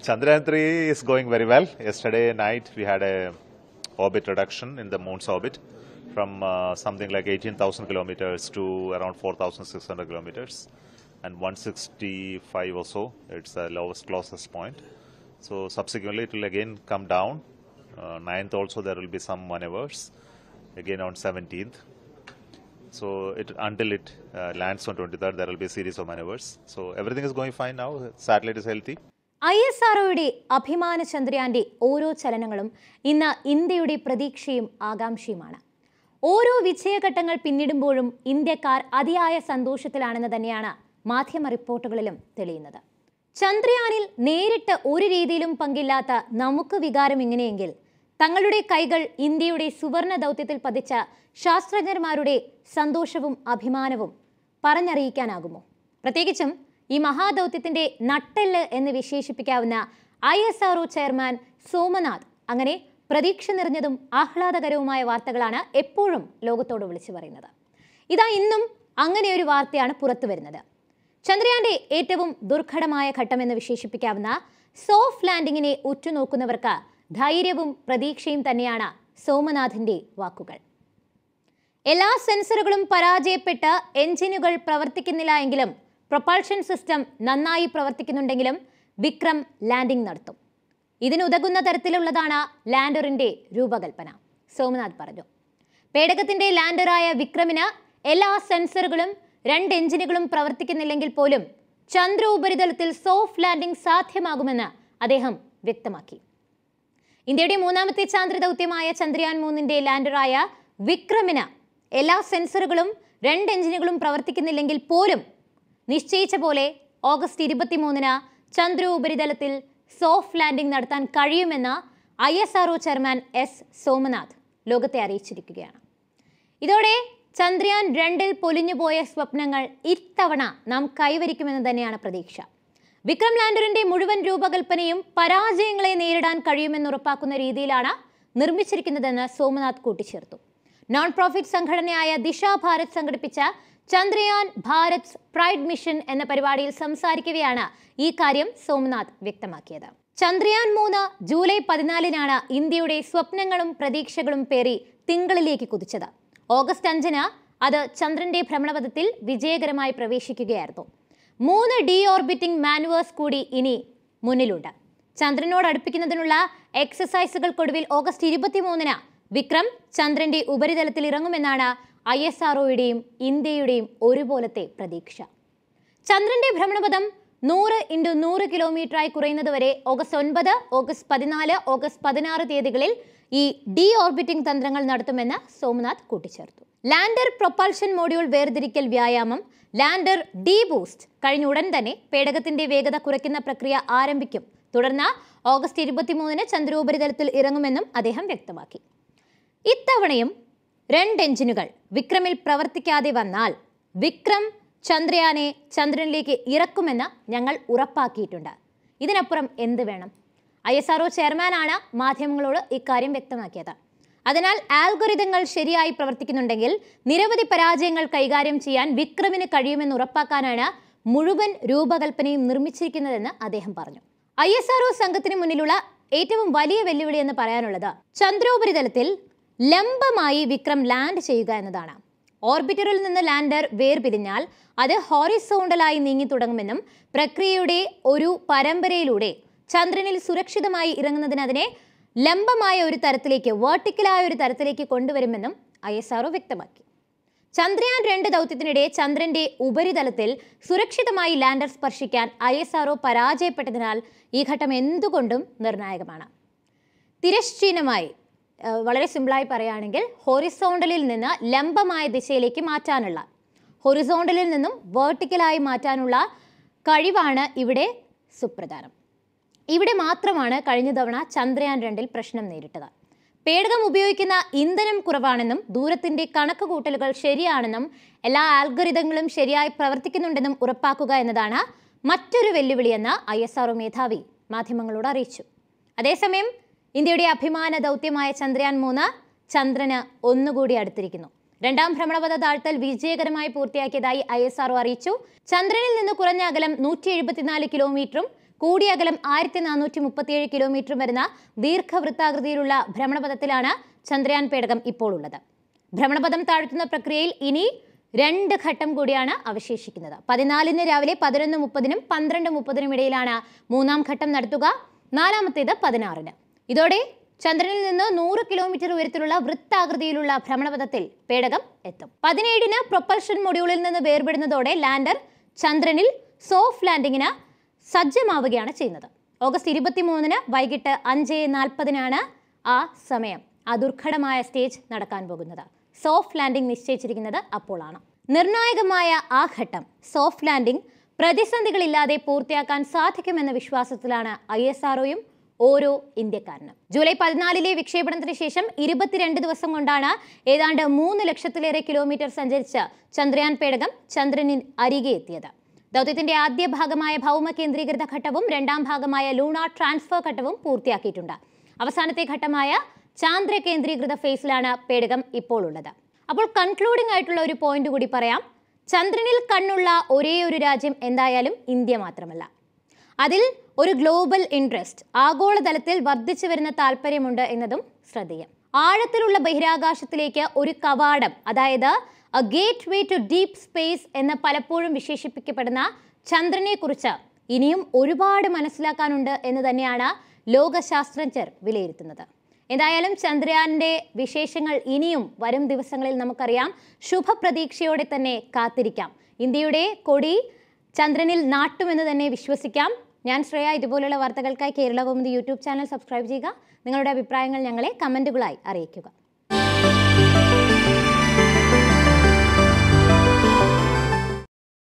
Chandrayaan 3 is going very well. Yesterday night we had a orbit reduction in the moon's orbit from uh, something like 18,000 kilometers to around 4,600 kilometers and 165 or so. It's the lowest closest point. So subsequently it will again come down. Uh, 9th also there will be some maneuvers again on 17th. So it until it uh, lands on 23rd there will be a series of maneuvers. So everything is going fine now. Satellite is healthy. I S ആർഒയുടെ അഭിമാന ചന്ദ്രയാന്റെ ഓരോ ചലനങ്ങളും ഇന്ന് ഇന്ത്യയുടെ പ്രതീക്ഷയും ആകാംക്ഷയുമാണ് ഓരോ വിജയഘട്ടങ്ങൾ പിന്നിടുമ്പോഴും ഇന്ത്യക്കാർ അതിയായ സന്തോഷത്തിലാണെന്ന് തന്നെയാണ് മാധ്യമ റിപ്പോർട്ടുകളിലും തെളിയുന്നത് ചന്ദ്രയാനിൽ നേരിട്ട് ഒരു രീതിയിലും പങ്കില്ലാത്ത നമുക്ക് വികാരം ഇങ്ങനെയെങ്കിൽ തങ്ങളുടെ കൈകൾ ഇന്ത്യയുടെ സുവർണ ദൗത്യത്തിൽ പതിച്ച ശാസ്ത്രജ്ഞന്മാരുടെ സന്തോഷവും അഭിമാനവും പറഞ്ഞറിയിക്കാനാകുമോ പ്രത്യേകിച്ചും ഈ മഹാദൗത്യത്തിന്റെ നട്ടെല്ല് എന്ന് വിശേഷിപ്പിക്കാവുന്ന I S R O chairman Somanath അങ്ങനെ പ്രതീക്ഷ നിറഞ്ഞതും ആഹ്ലാദകരവുമായ വാർത്തകളാണ് എപ്പോഴും ലോകത്തോട് വിളിച്ചു പറയുന്നത് ഇതാ ഇന്നും അങ്ങനെ ഒരു വാർത്തയാണ് പുറത്തു വരുന്നത് ചന്ദ്രയാന്റെ ഏറ്റവും ദുർഘടമായ ഘട്ടമെന്ന് വിശേഷിപ്പിക്കാവുന്ന സോഫ്റ്റ് ലാൻഡിങ്ങിനെ ഉറ്റുനോക്കുന്നവർക്ക് ധൈര്യവും പ്രതീക്ഷയും തന്നെയാണ് സോമനാഥിന്റെ വാക്കുകൾ എല്ലാ സെൻസറുകളും പരാജയപ്പെട്ട് എഞ്ചിനുകൾ പ്രവർത്തിക്കുന്നില്ല എങ്കിലും പ്രൊപ്പൾഷൻ സിസ്റ്റം നന്നായി പ്രവർത്തിക്കുന്നുണ്ടെങ്കിലും വിക്രം ലാൻഡിംഗ് നടത്തും ഇതിനുതകുന്ന തരത്തിലുള്ളതാണ് ലാൻഡറിന്റെ രൂപകൽപ്പന സോമനാഥ് പറഞ്ഞു പേടകത്തിന്റെ ലാൻഡറായ വിക്രമിന് എല്ലാ സെൻസറുകളും രണ്ട് എഞ്ചിനുകളും പ്രവർത്തിക്കുന്നില്ലെങ്കിൽ പോലും ചന്ദ്ര ഉപരിതലത്തിൽ സോഫ്റ്റ് ലാൻഡിംഗ് സാധ്യമാകുമെന്ന് അദ്ദേഹം വ്യക്തമാക്കി ഇന്ത്യയുടെ മൂന്നാമത്തെ ചാന്ദ്ര ദൗത്യമായ ചന്ദ്രയാൻ മൂന്നിന്റെ ലാൻഡറായ വിക്രമിന് എല്ലാ സെൻസറുകളും രണ്ട് എഞ്ചിനുകളും പ്രവർത്തിക്കുന്നില്ലെങ്കിൽ പോലും നിശ്ചയിച്ച പോലെ ഓഗസ്റ്റ് ഇരുപത്തിമൂന്നിന് ചന്ദ്ര ഉപരിതലത്തിൽ സോഫ്റ്റ് ലാൻഡിംഗ് നടത്താൻ കഴിയുമെന്ന് I S R O chairman S Somanath ലോകത്തെ അറിയിച്ചിരിക്കുകയാണ് ഇതോടെ ചന്ദ്രയാൻ രണ്ടിൽ പൊലിഞ്ഞുപോയ സ്വപ്നങ്ങൾ ഇത്തവണ നാം കൈവരിക്കുമെന്ന് തന്നെയാണ് പ്രതീക്ഷ വിക്രം ലാൻഡറിന്റെ മുഴുവൻ രൂപകൽപ്പനയും പരാജയങ്ങളെ നേരിടാൻ കഴിയുമെന്ന് ഉറപ്പാക്കുന്ന രീതിയിലാണ് നിർമ്മിച്ചിരിക്കുന്നതെന്ന് സോമനാഥ് കൂട്ടിച്ചേർത്തു നോൺ പ്രോഫിറ്റ് സംഘടനയായ ദിശ ഭാരത് സംഘടിപ്പിച്ച ചന്ദ്രയാൻ ഭാരത് പ്രൈഡ് മിഷൻ എന്ന പരിപാടിയിൽ സംസാരിക്കവെയാണ് ഈ കാര്യം സോമനാഥ് വ്യക്തമാക്കിയത് ചന്ദ്രയാൻ മൂന്ന് ജൂലൈ പതിനാലിനാണ് ഇന്ത്യയുടെ സ്വപ്നങ്ങളും പ്രതീക്ഷകളും പേറി തിങ്കളിലേക്ക് കുതിച്ചത് ഓഗസ്റ്റ് അഞ്ചിന് അത് ചന്ദ്രന്റെ ഭ്രമണപഥത്തിൽ വിജയകരമായി പ്രവേശിക്കുകയായിരുന്നു മൂന്ന് ഡി ഓർബിറ്റിംഗ് മാനുവേഴ്സ് കൂടി ഇനി മുന്നിലുണ്ട് ചന്ദ്രനോട് അടുപ്പിക്കുന്നതിനുള്ള എക്സസൈസുകൾക്കൊടുവിൽ ഓഗസ്റ്റ് ഇരുപത്തിമൂന്നിന് വിക്രം ചന്ദ്രന്റെ ഉപരിതലത്തിൽ ഇറങ്ങുമെന്നാണ് ഐ എസ് ആർഒയുടെയും ഇന്ത്യയുടെയും ഒരുപോലത്തെ പ്രതീക്ഷ ചന്ദ്രന്റെ ഭ്രമണപഥം നൂറ് ഇൻറ്റു നൂറ് കിലോമീറ്ററായി കുറയുന്നതുവരെ ഓഗസ്റ്റ് ഒൻപത് ഓഗസ്റ്റ് പതിനാല് ഓഗസ്റ്റ് പതിനാറ് തീയതികളിൽ ഈ ഡി ഓർബിറ്റിംഗ് തന്ത്രങ്ങൾ നടത്തുമെന്ന് സോമനാഥ് കൂട്ടിച്ചേർത്തു ലാൻഡർ പ്രൊപ്പൽഷൻ മോഡ്യൂൾ വേർതിരിക്കൽ വ്യായാമം ലാൻഡർ ഡി ബൂസ്റ്റ് കഴിഞ്ഞ ഉടൻ തന്നെ പേടകത്തിന്റെ വേഗത കുറയ്ക്കുന്ന പ്രക്രിയ ആരംഭിക്കും തുടർന്ന് ഓഗസ്റ്റ് ഇരുപത്തിമൂന്നിന് ചന്ദ്രോപരിതലത്തിൽ ഇറങ്ങുമെന്നും അദ്ദേഹം വ്യക്തമാക്കി ഇത്തവണയും രണ്ട് എഞ്ചിനുകൾ വിക്രമിൽ പ്രവർത്തിക്കാതെ വന്നാൽ വിക്രം ചന്ദ്രയാനെ ചന്ദ്രനിലേക്ക് ഇറക്കുമെന്ന് ഞങ്ങൾ ഉറപ്പാക്കിയിട്ടുണ്ട് ഇതിനപ്പുറം എന്ത് വേണം ഐ എസ് ആർഒ ചെയർമാനാണ് മാധ്യമങ്ങളോട് ഇക്കാര്യം വ്യക്തമാക്കിയത് അതിനാൽ ആൽഗോരിതങ്ങൾ ശരിയായി പ്രവർത്തിക്കുന്നുണ്ടെങ്കിൽ നിരവധി പരാജയങ്ങൾ കൈകാര്യം ചെയ്യാൻ വിക്രമിന് കഴിയുമെന്ന് ഉറപ്പാക്കാനാണ് മുഴുവൻ രൂപകൽപ്പനയും നിർമ്മിച്ചിരിക്കുന്നതെന്ന് അദ്ദേഹം പറഞ്ഞു ഐ എസ് ആർഒ സംഘത്തിന് മുന്നിലുള്ള ഏറ്റവും വലിയ വെല്ലുവിളി എന്ന് പറയാനുള്ളത് ചന്ദ്രോപരിതലത്തിൽ ലംബമായി വിക്രം ലാൻഡ് ചെയ്യുക എന്നതാണ് ഓർബിറ്ററിൽ നിന്ന് ലാൻഡർ വേർപിരിഞ്ഞാൽ അത് ഹോറിസോണ്ടലായി നീങ്ങി തുടങ്ങുമെന്നും പ്രക്രിയയുടെ ഒരു പരമ്പരയിലൂടെ ചന്ദ്രനിൽ സുരക്ഷിതമായി ഇറങ്ങുന്നതിന് അതിനെ ലംബമായ ഒരു തരത്തിലേക്ക് വേർട്ടിക്കലായ ഒരു തരത്തിലേക്ക് കൊണ്ടുവരുമെന്നും ഐ എസ് ആർഒ വ്യക്തമാക്കി ചന്ദ്രയാൻ രണ്ട് ദൗത്യത്തിനിടെ ചന്ദ്രന്റെ ഉപരിതലത്തിൽ സുരക്ഷിതമായി ലാൻഡർ സ്പർശിക്കാൻ ഐ എസ് ആർഒ പരാജയപ്പെട്ടതിനാൽ ഈ ഘട്ടം എന്തുകൊണ്ടും നിർണായകമാണ് തിരശ്ചീനമായി ഏഹ് വളരെ സിമ്പിളായി പറയുകയാണെങ്കിൽ ഹൊറിസോണ്ടലിൽ നിന്ന് ലംബമായ ദിശയിലേക്ക് മാറ്റാനുള്ള ഹൊറിസോണ്ടലിൽ നിന്നും വേർട്ടിക്കലായി മാറ്റാനുള്ള കഴിവാണ് ഇവിടെ സുപ്രധാനം ഇവിടെ മാത്രമാണ് കഴിഞ്ഞ തവണ ചന്ദ്രയാൻ രണ്ടിൽ പ്രശ്നം നേരിട്ടത് പേടകം ഉപയോഗിക്കുന്ന ഇന്ധനം കുറവാണെന്നും ദൂരത്തിന്റെ കണക്ക് കൂട്ടലുകൾ ശരിയാണെന്നും എല്ലാ ആൽഗറിതങ്ങളും ശരിയായി പ്രവർത്തിക്കുന്നുണ്ടെന്നും ഉറപ്പാക്കുക എന്നതാണ് മറ്റൊരു വെല്ലുവിളിയെന്ന് ഐ എസ് ആർഒ മേധാവി മാധ്യമങ്ങളോട് അറിയിച്ചു അതേസമയം ഇന്ത്യയുടെ അഭിമാന ദൗത്യമായ ചന്ദ്രയാൻ മൂന്ന് ചന്ദ്രന് ഒന്നുകൂടി അടുത്തിരിക്കുന്നു രണ്ടാം ഭ്രമണപഥ താഴ്ത്തൽ വിജയകരമായി പൂർത്തിയാക്കിയതായി ഐ എസ് ആർഒ അറിയിച്ചു ചന്ദ്രനിൽ നിന്ന് കുറഞ്ഞ അകലം നൂറ്റി എഴുപത്തിനാല് കിലോമീറ്ററും കൂടിയ അകലം ആയിരത്തി നാനൂറ്റി മുപ്പത്തിയേഴ് കിലോമീറ്റർ വരുന്ന ദീർഘവൃത്താകൃതിയിലുള്ള ഭ്രമണപഥത്തിലാണ് ചന്ദ്രയാൻ പേടകം ഇപ്പോൾ ഉള്ളത് ഭ്രമണപഥം താഴ്ത്തുന്ന പ്രക്രിയയിൽ ഇനി രണ്ട് ഘട്ടം കൂടിയാണ് അവശേഷിക്കുന്നത് പതിനാലിന് രാവിലെ പതിനൊന്ന് മുപ്പതിനും പന്ത്രണ്ട് മുപ്പതിനും ഇടയിലാണ് മൂന്നാം ഘട്ടം നടത്തുക നാലാമത്തേത് പതിനാറിന് ഇതോടെ ചന്ദ്രനിൽ നിന്ന് നൂറ് കിലോമീറ്റർ ഉയരത്തിലുള്ള വൃത്താകൃതിയിലുള്ള ഭ്രമണപഥത്തിൽ പേടകം എത്തും പതിനേഴിന് പ്രൊപ്പൽഷൻ മൊഡ്യൂളിൽ നിന്ന് വേർപെടുന്നതോടെ ലാൻഡർ ചന്ദ്രനിൽ സോഫ്റ്റ് ലാൻഡിങ്ങിന് സജ്ജമാവുകയാണ് ചെയ്യുന്നത് ഓഗസ്റ്റ് ഇരുപത്തിമൂന്നിന് വൈകിട്ട് അഞ്ച് നാൽപ്പതിനാണ് ആ സമയം ആ ദുർഘടമായ സ്റ്റേജ് നടക്കാൻ പോകുന്നത് സോഫ്റ്റ് ലാൻഡിംഗ് നിശ്ചയിച്ചിരിക്കുന്നത് അപ്പോഴാണ് നിർണായകമായ ആ ഘട്ടം സോഫ്റ്റ് ലാൻഡിംഗ് പ്രതിസന്ധികളില്ലാതെ പൂർത്തിയാക്കാൻ സാധിക്കുമെന്ന വിശ്വാസത്തിലാണ് ഐ എസ് ആർഒയും ഓരോ ഇന്ത്യക്കാരനും ജൂലൈ പതിനാലിലെ വിക്ഷേപണത്തിന് ശേഷം ഇരുപത്തിരണ്ട് ദിവസം കൊണ്ടാണ് ഏതാണ്ട് മൂന്ന് ലക്ഷത്തിലേറെ കിലോമീറ്റർ സഞ്ചരിച്ച് ചന്ദ്രയാൻ പേടകം ചന്ദ്രനിൽ അരികെ എത്തിയത് ദൗത്യത്തിന്റെ ആദ്യ ഭാഗമായ ഭൗമ കേന്ദ്രീകൃത ഘട്ടവും രണ്ടാം ഭാഗമായ ലൂണ ട്രാൻസ്ഫർ ഘട്ടവും പൂർത്തിയാക്കിയിട്ടുണ്ട് അവസാനത്തെ ഘട്ടമായ ചാന്ദ്ര കേന്ദ്രീകൃത ഫേസിലാണ് പേടകം ഇപ്പോൾ ഉള്ളത് അപ്പോൾ കൺക്ലൂഡിംഗ് ആയിട്ടുള്ള ഒരു പോയിന്റ് കൂടി പറയാം ചന്ദ്രനിൽ കണ്ണുള്ള ഒരേ ഒരു രാജ്യം എന്തായാലും ഇന്ത്യ മാത്രമല്ല അതിൽ ഒരു ഗ്ലോബൽ ഇൻട്രസ്റ്റ് ആഗോളതലത്തിൽ വർദ്ധിച്ചു വരുന്ന താല്പര്യമുണ്ട് എന്നതും ശ്രദ്ധേയം ആഴത്തിലുള്ള ബഹിരാകാശത്തിലേക്ക് ഒരു കവാടം അതായത് a gateway to deep space എന്ന് പലപ്പോഴും വിശേഷിപ്പിക്കപ്പെടുന്ന ചന്ദ്രനെ കുറിച്ച് ഇനിയും ഒരുപാട് മനസ്സിലാക്കാനുണ്ട് എന്ന് തന്നെയാണ് ലോകശാസ്ത്രജ്ഞർ വിലയിരുത്തുന്നത് എന്തായാലും ചന്ദ്രയാന്റെ വിശേഷങ്ങൾ ഇനിയും വരും ദിവസങ്ങളിൽ നമുക്കറിയാം ശുഭപ്രതീക്ഷയോടെ തന്നെ കാത്തിരിക്കാം ഇന്ത്യയുടെ കൊടി ചന്ദ്രനിൽ നാട്ടുമെന്ന് തന്നെ വിശ്വസിക്കാം ഞാൻ ശ്രേയ ഇതുപോലുള്ള വാർത്തകൾക്കായി Kerala Kaumudi YouTube channel subscribe ചെയ്യുക നിങ്ങളുടെ അഭിപ്രായങ്ങൾ ഞങ്ങളെ കമൻറ്റുകളായി അറിയിക്കുക